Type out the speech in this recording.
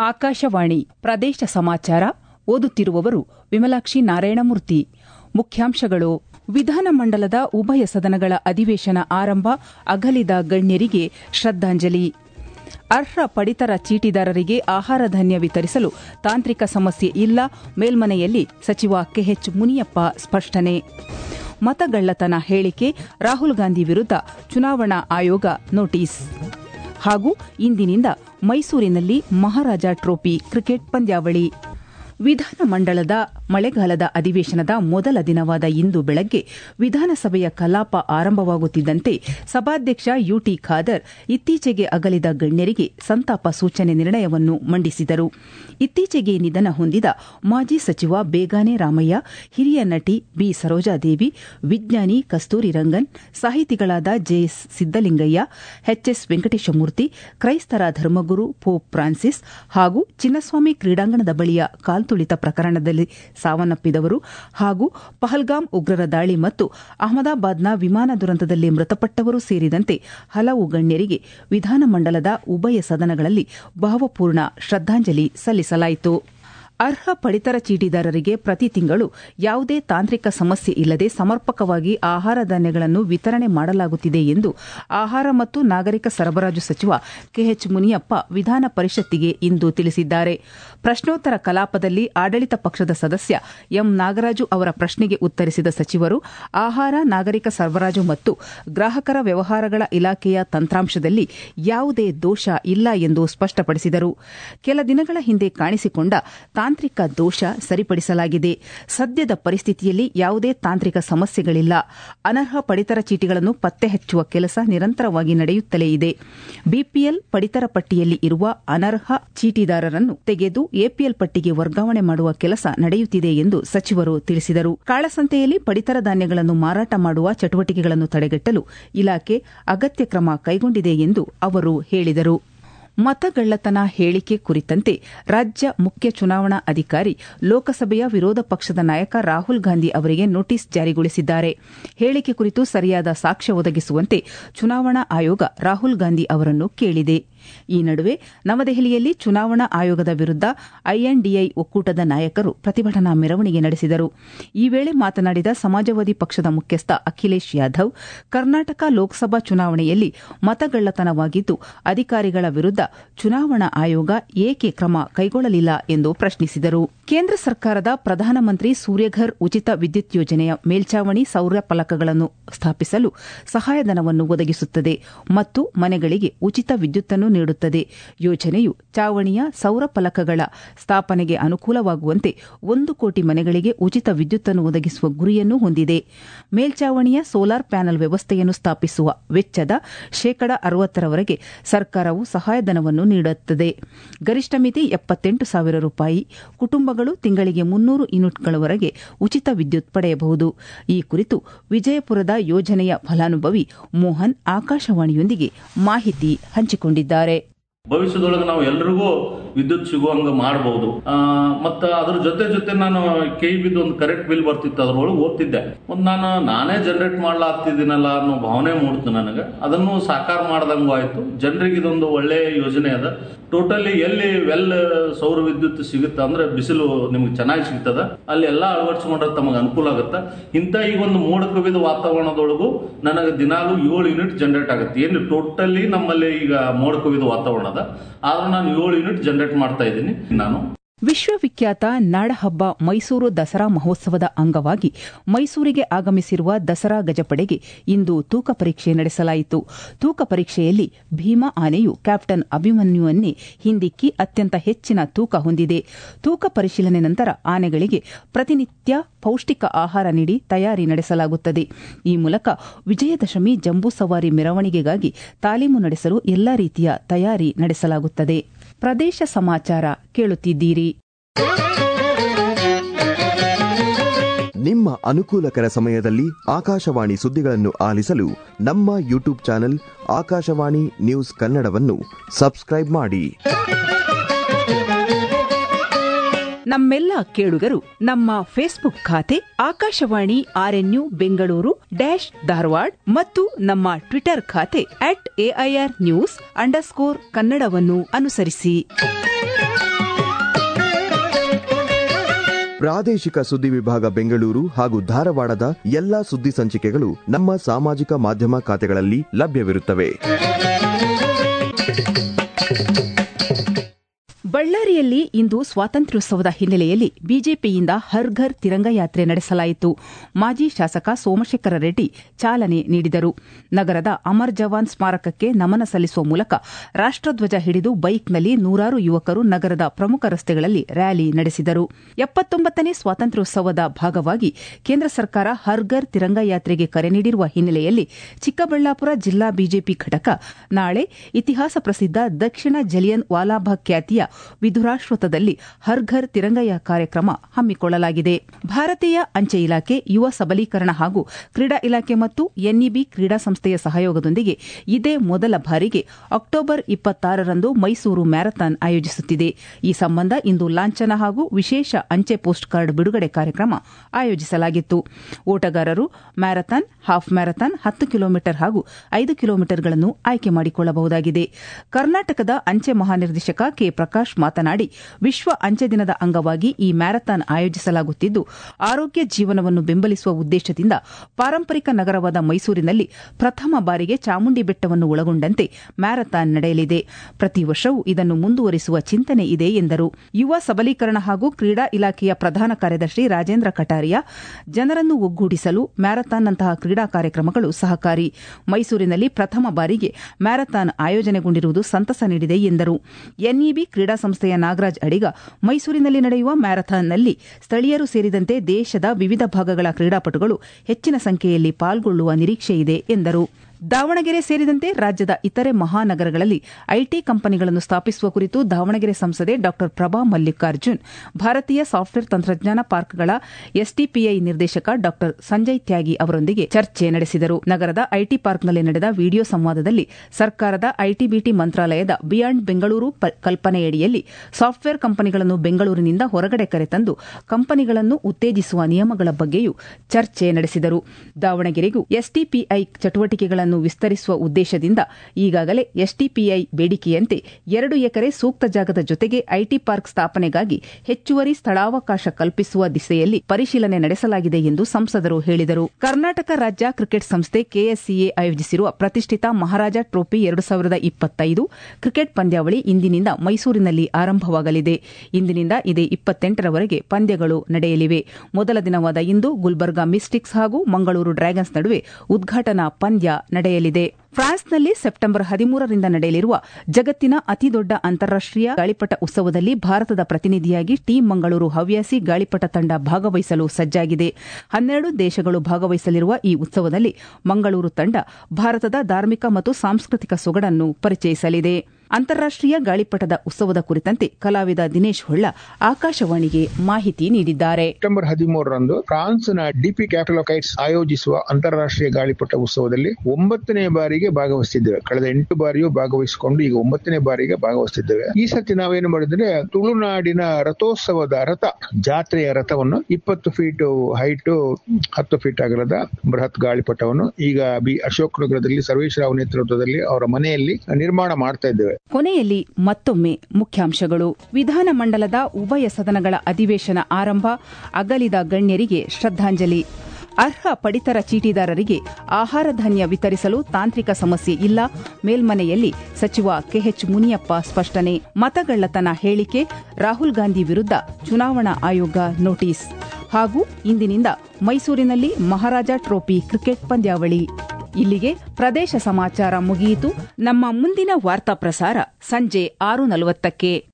ಆಕಾಶವಾಣಿ ಪ್ರದೇಶ ಸಮಾಚಾರ ಓದುತ್ತಿರುವವರು ವಿಮಲಾಕ್ಷಿ ನಾರಾಯಣಮೂರ್ತಿ ಮುಖ್ಯಾಂಶಗಳು ವಿಧಾನಮಂಡಲದ ಉಭಯ ಸದನಗಳ ಅಧಿವೇಶನ ಆರಂಭ ಅಗಲಿದ ಗಣ್ಯರಿಗೆ ಶ್ರದ್ದಾಂಜಲಿ ಅರ್ಹ ಪಡಿತರ ಚೀಟಿದಾರರಿಗೆ ಆಹಾರ ಧಾನ್ಯ ವಿತರಿಸಲು ತಾಂತ್ರಿಕ ಸಮಸ್ಯೆ ಇಲ್ಲ ಮೇಲ್ಮನೆಯಲ್ಲಿ ಸಚಿವ ಕೆಎಚ್ ಮುನಿಯಪ್ಪ ಸ್ಪಷ್ಟನೆ ಮತಗಳ್ಳತನ ಹೇಳಿಕೆ ರಾಹುಲ್ ಗಾಂಧಿ ವಿರುದ್ಧ ಚುನಾವಣಾ ಆಯೋಗ ನೋಟಿಸ್ ಹಾಗೂ ಇಂದಿನಿಂದ ಮೈಸೂರಿನಲ್ಲಿ ಮಹಾರಾಜ ಟ್ರೋಫಿ ಕ್ರಿಕೆಟ್ ಪಂದ್ಯಾವಳಿ ವಿಧಾನಮಂಡಲದ ಮಳೆಗಾಲದ ಅಧಿವೇಶನದ ಮೊದಲ ದಿನವಾದ ಇಂದು ಬೆಳಗ್ಗೆ ವಿಧಾನಸಭೆಯ ಕಲಾಪ ಆರಂಭವಾಗುತ್ತಿದ್ದಂತೆ ಸಭಾಧ್ಯಕ್ಷ ಯುಟಿ ಖಾದರ್ ಇತ್ತೀಚೆಗೆ ಅಗಲಿದ ಗಣ್ಯರಿಗೆ ಸಂತಾಪ ಸೂಚನೆ ನಿರ್ಣಯವನ್ನು ಮಂಡಿಸಿದರು ಇತ್ತೀಚೆಗೆ ನಿಧನ ಹೊಂದಿದ ಮಾಜಿ ಸಚಿವ ಬೇಗಾನೆ ರಾಮಯ್ಯ ಹಿರಿಯ ನಟಿ ಬಿ ಸರೋಜಾದೇವಿ ವಿಜ್ಞಾನಿ ಕಸ್ತೂರಿ ರಂಗನ್ ಸಾಹಿತಿಗಳಾದ ಜೆಎಸ್ ಸಿದ್ದಲಿಂಗಯ್ಯ ಎಚ್ಎಸ್ ವೆಂಕಟೇಶಮೂರ್ತಿ ಕ್ರೈಸ್ತರ ಧರ್ಮಗುರು ಪೋಪ್ ಫ್ರಾನ್ಸಿಸ್ ಹಾಗೂ ಚಿನ್ನಸ್ವಾಮಿ ಕ್ರೀಡಾಂಗಣದ ಬಳಿಯ ಕಾಲ್ತುಳಿತ ಪ್ರಕರಣದಲ್ಲಿ ಸಾವನ್ನಪ್ಪಿದವರು ಹಾಗೂ ಪಹಲ್ಗಾಮ್ ಉಗ್ರರ ದಾಳಿ ಮತ್ತು ಅಹಮದಾಬಾದ್ನ ವಿಮಾನ ದುರಂತದಲ್ಲಿ ಮೃತಪಟ್ಟವರು ಸೇರಿದಂತೆ ಹಲವು ಗಣ್ಯರಿಗೆ ವಿಧಾನಮಂಡಲದ ಉಭಯ ಸದನಗಳಲ್ಲಿ ಭಾವಪೂರ್ಣ ಶ್ರದ್ದಾಂಜಲಿ ಸಲ್ಲಿಸಲಾಯಿತು ಅರ್ಹ ಪಡಿತರ ಚೀಟಿದಾರರಿಗೆ ಪ್ರತಿ ತಿಂಗಳು ಯಾವುದೇ ತಾಂತ್ರಿಕ ಸಮಸ್ಯೆ ಇಲ್ಲದೆ ಸಮರ್ಪಕವಾಗಿ ಆಹಾರ ಧಾನ್ಯಗಳನ್ನು ವಿತರಣೆ ಮಾಡಲಾಗುತ್ತಿದೆ ಎಂದು ಆಹಾರ ಮತ್ತು ನಾಗರಿಕ ಸರಬರಾಜು ಸಚಿವ ಕೆಎಚ್ ಮುನಿಯಪ್ಪ ವಿಧಾನ ಪರಿಷತ್ತಿಗೆ ಇಂದು ತಿಳಿಸಿದ್ದಾರೆ ಪ್ರಶ್ನೋತ್ತರ ಕಲಾಪದಲ್ಲಿ ಆಡಳಿತ ಪಕ್ಷದ ಸದಸ್ಯ ಎಂ ನಾಗರಾಜು ಅವರ ಪ್ರಶ್ನೆಗೆ ಉತ್ತರಿಸಿದ ಸಚಿವರು ಆಹಾರ ನಾಗರಿಕ ಸರಬರಾಜು ಮತ್ತು ಗ್ರಾಹಕರ ವ್ಯವಹಾರಗಳ ಇಲಾಖೆಯ ತಂತ್ರಾಂಶದಲ್ಲಿ ಯಾವುದೇ ದೋಷ ಇಲ್ಲ ಎಂದು ಸ್ಪಷ್ಟಪಡಿಸಿದರು ಕೆಲ ದಿನಗಳ ಹಿಂದೆ ಕಾಣಿಸಿಕೊಂಡ ತಾಂತ್ರಿಕ ದೋಷ ಸರಿಪಡಿಸಲಾಗಿದೆ ಸದ್ಯದ ಪರಿಸ್ಥಿತಿಯಲ್ಲಿ ಯಾವುದೇ ತಾಂತ್ರಿಕ ಸಮಸ್ಯೆಗಳಿಲ್ಲ ಅನರ್ಹ ಪಡಿತರ ಚೀಟಿಗಳನ್ನು ಪತ್ತೆ ಹಚ್ಚುವ ಕೆಲಸ ನಿರಂತರವಾಗಿ ನಡೆಯುತ್ತಲೇ ಇದೆ ಬಿಪಿಎಲ್ ಪಡಿತರ ಪಟ್ಟಿಯಲ್ಲಿ ಇರುವ ಅನರ್ಹ ಚೀಟಿದಾರರನ್ನು ತೆಗೆದು ಎಪಿಎಲ್ ಪಟ್ಟಿಗೆ ವರ್ಗಾವಣೆ ಮಾಡುವ ಕೆಲಸ ನಡೆಯುತ್ತಿದೆ ಎಂದು ಸಚಿವರು ತಿಳಿಸಿದರು ಕಾಳಸಂತೆಯಲ್ಲಿ ಪಡಿತರ ಧಾನ್ಯಗಳನ್ನು ಮಾರಾಟ ಮಾಡುವ ಚಟುವಟಿಕೆಗಳನ್ನು ತಡೆಗಟ್ಟಲು ಇಲಾಖೆ ಅಗತ್ಯ ಕ್ರಮ ಕೈಗೊಂಡಿದೆ ಎಂದು ಅವರು ಹೇಳಿದರು ಮತಗಳ್ಳತನ ಹೇಳಿಕೆ ಕುರಿತಂತೆ ರಾಜ್ಯ ಮುಖ್ಯ ಚುನಾವಣಾ ಅಧಿಕಾರಿ ಲೋಕಸಭೆಯ ವಿರೋಧ ಪಕ್ಷದ ನಾಯಕ ರಾಹುಲ್ ಗಾಂಧಿ ಅವರಿಗೆ ನೋಟಿಸ್ ಜಾರಿಗೊಳಿಸಿದ್ದಾರೆ ಹೇಳಿಕೆ ಕುರಿತು ಸರಿಯಾದ ಸಾಕ್ಷ್ಯ ಒದಗಿಸುವಂತೆ ಚುನಾವಣಾ ಆಯೋಗ ರಾಹುಲ್ ಗಾಂಧಿ ಅವರನ್ನು ಕೇಳಿದೆ ಈ ನಡುವೆ ನವದೆಹಲಿಯಲ್ಲಿ ಚುನಾವಣಾ ಆಯೋಗದ ವಿರುದ್ದ ಐಎನ್ಡಿಐ ಒಕ್ಕೂಟದ ನಾಯಕರು ಪ್ರತಿಭಟನಾ ಮೆರವಣಿಗೆ ನಡೆಸಿದರು ಈ ವೇಳೆ ಮಾತನಾಡಿದ ಸಮಾಜವಾದಿ ಪಕ್ಷದ ಮುಖ್ಯಸ್ಥ ಅಖಿಲೇಶ್ ಯಾದವ್ ಕರ್ನಾಟಕ ಲೋಕಸಭಾ ಚುನಾವಣೆಯಲ್ಲಿ ಮತಗಳ್ಳತನವಾಗಿದ್ದು ಅಧಿಕಾರಿಗಳ ವಿರುದ್ದ ಚುನಾವಣಾ ಆಯೋಗ ಏಕೆ ಕ್ರಮ ಕೈಗೊಳ್ಳಲಿಲ್ಲ ಎಂದು ಪ್ರಶ್ನಿಸಿದರು ಕೇಂದ್ರ ಸರ್ಕಾರದ ಪ್ರಧಾನಮಂತ್ರಿ ಸೂರ್ಯಘರ್ ಉಚಿತ ವಿದ್ಯುತ್ ಯೋಜನೆಯ ಮೇಲ್ಚಾವಣಿ ಸೌರ ಫಲಕಗಳನ್ನು ಸ್ಥಾಪಿಸಲು ಸಹಾಯಧನವನ್ನು ಒದಗಿಸುತ್ತದೆ ಮತ್ತು ಮನೆಗಳಿಗೆ ಉಚಿತ ವಿದ್ಯುತ್ತನ್ನು ನೀಡುತ್ತದೆ ಯೋಜನೆಯು ಚಾವಣಿಯ ಸೌರ ಫಲಕಗಳ ಸ್ಥಾಪನೆಗೆ ಅನುಕೂಲವಾಗುವಂತೆ ಒಂದು ಕೋಟಿ ಮನೆಗಳಿಗೆ ಉಚಿತ ವಿದ್ಯುತ್ತನ್ನು ಒದಗಿಸುವ ಗುರಿಯನ್ನು ಹೊಂದಿದೆ ಮೇಲ್ಚಾವಣಿಯ ಸೋಲಾರ್ ಪ್ಯಾನೆಲ್ ವ್ಯವಸ್ಥೆಯನ್ನು ಸ್ಥಾಪಿಸುವ ವೆಚ್ಚದ ಶೇಕಡ ಅರವತ್ತರವರೆಗೆ ಸರ್ಕಾರವು ಸಹಾಯಧನವನ್ನು ನೀಡುತ್ತದೆ ಗರಿಷ್ಠ ಮಿತಿ ಎಪ್ಪತ್ತೆಂಟು ಸಾವಿರ ರೂಪಾಯಿ ಕುಟುಂಬಗಳು ತಿಂಗಳಿಗೆ ಮುನ್ನೂರು ಯೂನಿಟ್ಗಳವರೆಗೆ ಉಚಿತ ವಿದ್ಯುತ್ ಪಡೆಯಬಹುದು ಈ ಕುರಿತು ವಿಜಯಪುರದ ಯೋಜನೆಯ ಫಲಾನುಭವಿ ಮೋಹನ್ ಆಕಾಶವಾಣಿಯೊಂದಿಗೆ ಮಾಹಿತಿ ಹಂಚಿಕೊಂಡಿದ್ದಾರೆ ಭವಿಷ್ಯದೊಳಗೆ ನಾವು ಎಲ್ರಿಗೂ ವಿದ್ಯುತ್ ಸಿಗುವಂಗ ಮಾಡಬಹುದು ಮತ್ತ ಅದ್ರ ಜೊತೆ ಜೊತೆ ನಾನು ಕೆ ಬಿದ್ದು ಒಂದು ಕರೆಂಟ್ ಬಿಲ್ ಬರ್ತಿತ್ತು ಅದ್ರೊಳಗೆ ಓದ್ತಿದ್ದೆ ಒಂದು ನಾನು ನಾನೇ ಜನರೇಟ್ ಮಾಡ್ಲಾಗ್ತಿದ್ದೀನಲ್ಲ ಅನ್ನೋ ಭಾವನೆ ಮೂಡ್ತು ನನಗೆ ಅದನ್ನು ಸಾಕಾರ ಮಾಡ್ದಂಗೂ ಆಯ್ತು ಜನರಿಗೆ ಇದೊಂದು ಒಳ್ಳೆ ಯೋಜನೆ ಅದ ಟೋಟಲಿ ಎಲ್ಲಿ ವೆಲ್ ಸೌರ ವಿದ್ಯುತ್ ಸಿಗುತ್ತೆ ಅಂದ್ರೆ ಬಿಸಿಲು ನಿಮ್ಗೆ ಚೆನ್ನಾಗಿ ಸಿಗ್ತದ ಅಲ್ಲಿ ಎಲ್ಲಾ ಅಳವಡಿಸ್ಕೊಂಡ್ರೆ ತಮಗೆ ಅನುಕೂಲ ಆಗುತ್ತೆ ಇಂಥ ಈಗ ಒಂದು ಮೋಡ ಕವಿದ ವಾತಾವರಣದೊಳಗೂ ನನಗೆ ದಿನಾಲು ಏಳು ಯೂನಿಟ್ ಜನರೇಟ್ ಆಗುತ್ತೆ ಏನು ಟೋಟಲಿ ನಮ್ಮಲ್ಲಿ ಈಗ ಮೋಡ ಕವಿದ ವಾತಾವರಣ ಅದ ಆದ್ರೆ ನಾನು ಏಳು ಯೂನಿಟ್ ಜನರೇಟ್ ಮಾಡ್ತಾ ಇದ್ದೀನಿ ನಾನು ವಿಶ್ವವಿಖ್ಯಾತ ನಾಡಹಬ್ಬ ಮೈಸೂರು ದಸರಾ ಮಹೋತ್ಸವದ ಅಂಗವಾಗಿ ಮೈಸೂರಿಗೆ ಆಗಮಿಸಿರುವ ದಸರಾ ಗಜಪಡೆಗೆ ಇಂದು ತೂಕ ಪರೀಕ್ಷೆ ನಡೆಸಲಾಯಿತು ತೂಕ ಪರೀಕ್ಷೆಯಲ್ಲಿ ಭೀಮಾ ಆನೆಯು ಕ್ಯಾಪ್ಟನ್ ಅಭಿಮನ್ಯುವನ್ನೇ ಹಿಂದಿಕ್ಕಿ ಅತ್ಯಂತ ಹೆಚ್ಚಿನ ತೂಕ ಹೊಂದಿದೆ ತೂಕ ಪರಿಶೀಲನೆ ನಂತರ ಆನೆಗಳಿಗೆ ಪ್ರತಿನಿತ್ಯ ಪೌಷ್ಟಿಕ ಆಹಾರ ನೀಡಿ ತಯಾರಿ ನಡೆಸಲಾಗುತ್ತದೆ ಈ ಮೂಲಕ ವಿಜಯದಶಮಿ ಜಂಬೂ ಸವಾರಿ ಮೆರವಣಿಗೆಗಾಗಿ ತಾಲೀಮು ನಡೆಸಲು ಎಲ್ಲಾ ರೀತಿಯ ತಯಾರಿ ನಡೆಸಲಾಗುತ್ತದೆ ಪ್ರದೇಶ ಸಮಾಚಾರ ಕೇಳುತ್ತಿದ್ದೀರಿ ನಿಮ್ಮ ಅನುಕೂಲಕರ ಸಮಯದಲ್ಲಿ ಆಕಾಶವಾಣಿ ಸುದ್ದಿಗಳನ್ನು ಆಲಿಸಲು ನಮ್ಮ ಯೂಟ್ಯೂಬ್ ಚಾನೆಲ್ ಆಕಾಶವಾಣಿ ನ್ಯೂಸ್ ಕನ್ನಡವನ್ನು ಸಬ್ಸ್ಕ್ರೈಬ್ ಮಾಡಿ ನಮ್ಮೆಲ್ಲ ಕೇಳುಗರು ನಮ್ಮ ಫೇಸ್ಬುಕ್ ಖಾತೆ ಆಕಾಶವಾಣಿ ಆರ್ಎನ್ಯು ಬೆಂಗಳೂರು ಡ್ಯಾಶ್ ಧಾರವಾಡ ಮತ್ತು ನಮ್ಮ ಟ್ವಿಟರ್ ಖಾತೆ ಅಟ್ ಎಐಆರ್ ನ್ಯೂಸ್ ಅಂಡರ್ಸ್ಕೋರ್ ಕನ್ನಡವನ್ನು ಅನುಸರಿಸಿ ಪ್ರಾದೇಶಿಕ ಸುದ್ದಿ ವಿಭಾಗ ಬೆಂಗಳೂರು ಹಾಗೂ ಧಾರವಾಡದ ಎಲ್ಲಾ ಸುದ್ದಿ ಸಂಚಿಕೆಗಳು ನಮ್ಮ ಸಾಮಾಜಿಕ ಮಾಧ್ಯಮ ಖಾತೆಗಳಲ್ಲಿ ಲಭ್ಯವಿರುತ್ತವೆ ಬಳ್ಳಾರಿಯಲ್ಲಿ ಇಂದು ಸ್ವಾತಂತ್ರ್ಯೋತ್ಸವದ ಹಿನ್ನೆಲೆಯಲ್ಲಿ ಬಿಜೆಪಿಯಿಂದ ಹರ್ ಘರ್ ತಿರಂಗ ಯಾತ್ರೆ ನಡೆಸಲಾಯಿತು ಮಾಜಿ ಶಾಸಕ ಸೋಮಶೇಖರ ರೆಡ್ಡಿ ಚಾಲನೆ ನೀಡಿದರು ನಗರದ ಅಮರ್ ಜವಾನ್ ಸ್ಮಾರಕಕ್ಕೆ ನಮನ ಸಲ್ಲಿಸುವ ಮೂಲಕ ರಾಷ್ಟಧ್ವಜ ಹಿಡಿದು ಬೈಕ್ನಲ್ಲಿ ನೂರಾರು ಯುವಕರು ನಗರದ ಪ್ರಮುಖ ರಸ್ತೆಗಳಲ್ಲಿ ರ್ಯಾಲಿ ನಡೆಸಿದರು ಎಪ್ಪತ್ತೊಂಬತ್ತನೇ ಸ್ವಾತಂತ್ರ್ಯೋತ್ಸವದ ಭಾಗವಾಗಿ ಕೇಂದ್ರ ಸರ್ಕಾರ ಹರ್ ಘರ್ ತಿರಂಗ ಯಾತ್ರೆಗೆ ಕರೆ ನೀಡಿರುವ ಹಿನ್ನೆಲೆಯಲ್ಲಿ ಚಿಕ್ಕಬಳ್ಳಾಪುರ ಜಿಲ್ಲಾ ಬಿಜೆಪಿ ಘಟಕ ನಾಳೆ ಇತಿಹಾಸ ಪ್ರಸಿದ್ದ ದಕ್ಷಿಣ ಜಲಿಯನ್ ವಾಲಾಬಾಗ್ ಖ್ಯಾತಿಯ ವಿಧುರಾಶ್ವತ್ಥದಲ್ಲಿ ಹರ್ ಘರ್ ತಿರಂಗಯ್ಯ ಕಾರ್ಯಕ್ರಮ ಹಮ್ಮಿಕೊಳ್ಳಲಾಗಿದೆ ಭಾರತೀಯ ಅಂಚೆ ಇಲಾಖೆ ಯುವ ಸಬಲೀಕರಣ ಹಾಗೂ ಕ್ರೀಡಾ ಇಲಾಖೆ ಮತ್ತು ಎನ್ಇಬಿ ಕ್ರೀಡಾ ಸಂಸ್ಥೆಯ ಸಹಯೋಗದೊಂದಿಗೆ ಇದೇ ಮೊದಲ ಬಾರಿಗೆ ಅಕ್ಟೋಬರ್ ಇಪ್ಪತ್ತಾರರಂದು ಮೈಸೂರು ಮ್ಯಾರಥಾನ್ ಆಯೋಜಿಸುತ್ತಿದೆ ಈ ಸಂಬಂಧ ಇಂದು ಲಾಂಛನ ಹಾಗೂ ವಿಶೇಷ ಅಂಚೆ ಪೋಸ್ಟ್ ಕಾರ್ಡ್ ಬಿಡುಗಡೆ ಕಾರ್ಯಕ್ರಮ ಆಯೋಜಿಸಲಾಗಿತ್ತು ಓಟಗಾರರು ಮ್ಯಾರಥಾನ್ ಹಾಫ್ ಮ್ಯಾರಥಾನ್ ಹತ್ತು ಕಿಲೋಮೀಟರ್ ಹಾಗೂ ಐದು ಕಿಲೋಮೀಟರ್ಗಳನ್ನು ಆಯ್ಕೆ ಮಾಡಿಕೊಳ್ಳಬಹುದಾಗಿದೆ ಕರ್ನಾಟಕದ ಅಂಚೆ ಮಹಾನಿರ್ದೇಶಕ ಕೆ ಪ್ರಕಾಶ್ ಮಾತನಾಡಿ ವಿಶ್ವ ಅಂಚೆ ದಿನದ ಅಂಗವಾಗಿ ಈ ಮ್ಯಾರಥಾನ್ ಆಯೋಜಿಸಲಾಗುತ್ತಿದ್ದು ಆರೋಗ್ಯ ಜೀವನವನ್ನು ಬೆಂಬಲಿಸುವ ಉದ್ದೇಶದಿಂದ ಪಾರಂಪರಿಕ ನಗರವಾದ ಮೈಸೂರಿನಲ್ಲಿ ಪ್ರಥಮ ಬಾರಿಗೆ ಚಾಮುಂಡಿ ಬೆಟ್ಟವನ್ನು ಒಳಗೊಂಡಂತೆ ಮ್ಯಾರಥಾನ್ ನಡೆಯಲಿದೆ ಪ್ರತಿ ವರ್ಷವೂ ಇದನ್ನು ಮುಂದುವರಿಸುವ ಚಿಂತನೆ ಇದೆ ಎಂದರು ಯುವ ಸಬಲೀಕರಣ ಹಾಗೂ ಕ್ರೀಡಾ ಇಲಾಖೆಯ ಪ್ರಧಾನ ಕಾರ್ಯದರ್ಶಿ ರಾಜೇಂದ್ರ ಕಟಾರಿಯಾ ಜನರನ್ನು ಒಗ್ಗೂಡಿಸಲು ಮ್ಯಾರಥಾನ್ನಂತಹ ಕ್ರೀಡಾ ಕಾರ್ಯಕ್ರಮಗಳು ಸಹಕಾರಿ ಮೈಸೂರಿನಲ್ಲಿ ಪ್ರಥಮ ಬಾರಿಗೆ ಮ್ಯಾರಥಾನ್ ಆಯೋಜನೆಗೊಂಡಿರುವುದು ಸಂತಸ ನೀಡಿದೆ ಎಂದರು ಎನ್ಇಬಿ ಕ್ರೀಡಾ ಸಂಸ್ಥೆಯ ನಾಗರಾಜ್ ಅಡಿಗ ಮೈಸೂರಿನಲ್ಲಿ ನಡೆಯುವ ಮ್ಯಾರಥಾನ್ನಲ್ಲಿ ಸ್ಥಳೀಯರು ಸೇರಿದಂತೆ ದೇಶದ ವಿವಿಧ ಭಾಗಗಳ ಕ್ರೀಡಾಪಟುಗಳು ಹೆಚ್ಚಿನ ಸಂಖ್ಯೆಯಲ್ಲಿ ಪಾಲ್ಗೊಳ್ಳುವ ನಿರೀಕ್ಷೆಯಿದೆ ಎಂದರು ದಾವಣಗೆರೆ ಸೇರಿದಂತೆ ರಾಜ್ಯದ ಇತರೆ ಮಹಾನಗರಗಳಲ್ಲಿ ಐಟಿ ಕಂಪನಿಗಳನ್ನು ಸ್ಥಾಪಿಸುವ ಕುರಿತು ದಾವಣಗೆರೆ ಸಂಸದೆ ಡಾ ಪ್ರಭಾ ಮಲ್ಲಿಕಾರ್ಜುನ್ ಭಾರತೀಯ ಸಾಫ್ಟ್ವೇರ್ ತಂತ್ರಜ್ಞಾನ ಪಾರ್ಕ್ಗಳ ಎಸ್ಟಿಪಿಐ ನಿರ್ದೇಶಕ ಡಾ ಸಂಜಯ್ ತ್ಯಾಗಿ ಅವರೊಂದಿಗೆ ಚರ್ಚೆ ನಡೆಸಿದರು ನಗರದ ಐಟಿ ಪಾರ್ಕ್ನಲ್ಲಿ ನಡೆದ ವಿಡಿಯೋ ಸಂವಾದದಲ್ಲಿ ಸರ್ಕಾರದ ಐಟಿ ಬಿಟಿ ಮಂತ್ರಾಲಯದ ಬಿಯಾಂಡ್ ಬೆಂಗಳೂರು ಕಲ್ಪನೆಯಡಿಯಲ್ಲಿ ಸಾಫ್ಟ್ವೇರ್ ಕಂಪನಿಗಳನ್ನು ಬೆಂಗಳೂರಿನಿಂದ ಹೊರಗಡೆ ಕರೆತಂದು ಕಂಪನಿಗಳನ್ನು ಉತ್ತೇಜಿಸುವ ನಿಯಮಗಳ ಬಗ್ಗೆಯೂ ಚರ್ಚೆ ನಡೆಸಿದರು ದಾವಣಗೆರೆಗೂ ಎಸ್ಟಿಪಿಐ ಚಟುವಟಿಕೆಗಳನ್ನು ವಿಸ್ತರಿಸುವ ಉದ್ದೇಶದಿಂದ ಈಗಾಗಲೇ ಎಸ್ಟಿಪಿಐ ಬೇಡಿಕೆಯಂತೆ ಎರಡು ಎಕರೆ ಸೂಕ್ತ ಜಾಗದ ಜೊತೆಗೆ ಐಟಿ ಪಾರ್ಕ್ ಸ್ಥಾಪನೆಗಾಗಿ ಹೆಚ್ಚುವರಿ ಸ್ಥಳಾವಕಾಶ ಕಲ್ಪಿಸುವ ದಿಸೆಯಲ್ಲಿ ಪರಿಶೀಲನೆ ನಡೆಸಲಾಗಿದೆ ಎಂದು ಸಂಸದರು ಹೇಳಿದರು ಕರ್ನಾಟಕ ರಾಜ್ಯ ಕ್ರಿಕೆಟ್ ಸಂಸ್ಥೆ ಕೆಎಸ್ಸಿಎ ಆಯೋಜಿಸಿರುವ ಪ್ರತಿಷ್ಠಿತ ಮಹಾರಾಜ ಟ್ರೋಫಿ ಎರಡು ಸಾವಿರದ ಇಪ್ಪತ್ತೈದು ಕ್ರಿಕೆಟ್ ಪಂದ್ಯಾವಳಿ ಇಂದಿನಿಂದ ಮೈಸೂರಿನಲ್ಲಿ ಆರಂಭವಾಗಲಿದೆ ಇಂದಿನಿಂದ ಇದೇ ಇಪ್ಪತ್ತೆಂಟರವರೆಗೆ ಪಂದ್ಯಗಳು ನಡೆಯಲಿವೆ ಮೊದಲ ದಿನವಾದ ಇಂದು ಗುಲ್ಬರ್ಗಾ ಮಿಸ್ಟಿಕ್ಸ್ ಹಾಗೂ ಮಂಗಳೂರು ಡ್ರ್ಯಾಗನ್ಸ್ ನಡುವೆ ಉದ್ಘಾಟನಾ ಪಂದ್ಯ ನಡೆಯಲಿದೆ ಫ್ರಾನ್ಸ್ನಲ್ಲಿ ಸೆಪ್ಟೆಂಬರ್ ಹದಿಮೂರರಿಂದ ನಡೆಯಲಿರುವ ಜಗತ್ತಿನ ಅತಿದೊಡ್ಡ ಅಂತಾರಾಷ್ಟೀಯ ಗಾಳಿಪಟ ಉತ್ಸವದಲ್ಲಿ ಭಾರತದ ಪ್ರತಿನಿಧಿಯಾಗಿ ಟೀಂ ಮಂಗಳೂರು ಹವ್ಯಾಸಿ ಗಾಳಿಪಟ ತಂಡ ಭಾಗವಹಿಸಲು ಸಜ್ಜಾಗಿದೆ ಹನ್ನೆರಡು ದೇಶಗಳು ಭಾಗವಹಿಸಲಿರುವ ಈ ಉತ್ಸವದಲ್ಲಿ ಮಂಗಳೂರು ತಂಡ ಭಾರತದ ಧಾರ್ಮಿಕ ಮತ್ತು ಸಾಂಸ್ಕೃತಿಕ ಸೊಗಡನ್ನು ಪರಿಚಯಿಸಲಿದೆ ಅಂತಾರಾಷ್ಟೀಯ ಗಾಳಿಪಟದ ಉತ್ಸವದ ಕುರಿತಂತೆ ಕಲಾವಿದ ದಿನೇಶ್ ಹೊಳ್ಳ ಆಕಾಶವಾಣಿಗೆ ಮಾಹಿತಿ ನೀಡಿದ್ದಾರೆ ಸೆಪ್ಟೆಂಬರ್ ಹದಿಮೂರರಂದು ಫ್ರಾನ್ಸ್ನ ಡಿಪಿ ಕ್ಯಾಪಿಟಲೋಕೈಟ್ಸ್ ಆಯೋಜಿಸುವ ಅಂತಾರಾಷ್ಟೀಯ ಗಾಳಿಪಟ ಉತ್ಸವದಲ್ಲಿ ಒಂಬತ್ತನೇ ಬಾರಿಗೆ ಭಾಗವಹಿಸಿದ್ದೇವೆ ಕಳೆದ ಎಂಟು ಬಾರಿಯೂ ಭಾಗವಹಿಸಿಕೊಂಡು ಈಗ ಒಂಬತ್ತನೇ ಬಾರಿಗೆ ಭಾಗವಹಿಸಿದ್ದೇವೆ ಈ ಸತಿ ನಾವೇನು ಮಾಡಿದ್ರೆ ತುಳುನಾಡಿನ ರಥೋತ್ಸವದ ರಥ ಜಾತ್ರೆಯ ರಥವನ್ನು ಇಪ್ಪತ್ತು ಫೀಟ್ ಹೈಟ್ ಹತ್ತು ಫೀಟ್ ಅಗಲದ ಬೃಹತ್ ಗಾಳಿಪಟವನ್ನು ಈಗ ಬಿ ಅಶೋಕ್ ನಗರದಲ್ಲಿ ಸರ್ವೇಶ್ ರಾವ್ ನೇತೃತ್ವದಲ್ಲಿ ಅವರ ಮನೆಯಲ್ಲಿ ನಿರ್ಮಾಣ ಮಾಡ್ತಾ ಇದ್ದೇವೆ ಕೊನೆಯಲ್ಲಿ ಮತ್ತೊಮ್ಮೆ ಮುಖ್ಯಾಂಶಗಳು ವಿಧಾನಮಂಡಲದ ಉಭಯ ಸದನಗಳ ಅಧಿವೇಶನ ಆರಂಭ ಅಗಲಿದ ಗಣ್ಯರಿಗೆ ಶ್ರದ್ದಾಂಜಲಿ ಅರ್ಹ ಪಡಿತರ ಚೀಟಿದಾರರಿಗೆ ಆಹಾರ ಧಾನ್ಯ ವಿತರಿಸಲು ತಾಂತ್ರಿಕ ಸಮಸ್ಯೆ ಇಲ್ಲ ಮೇಲ್ಮನೆಯಲ್ಲಿ ಸಚಿವ ಕೆಎಚ್ ಮುನಿಯಪ್ಪ ಸ್ಪಷ್ಟನೆ ಮತಗಳ್ಳತನ ಹೇಳಿಕೆ ರಾಹುಲ್ ಗಾಂಧಿ ವಿರುದ್ಧ ಚುನಾವಣಾ ಆಯೋಗ ನೋಟಿಸ್ ಹಾಗೂ ಇಂದಿನಿಂದ ಮೈಸೂರಿನಲ್ಲಿ ಮಹಾರಾಜ ಟ್ರೋಫಿ ಕ್ರಿಕೆಟ್ ಪಂದ್ಯಾವಳಿ ಇಲ್ಲಿಗೆ ಪ್ರದೇಶ ಸಮಾಚಾರ ಮುಗಿಯಿತು ನಮ್ಮ ಮುಂದಿನ ವಾರ್ತಾ ಪ್ರಸಾರ ಸಂಜೆ ಆರು ನಲವತ್ತಕ್ಕೆ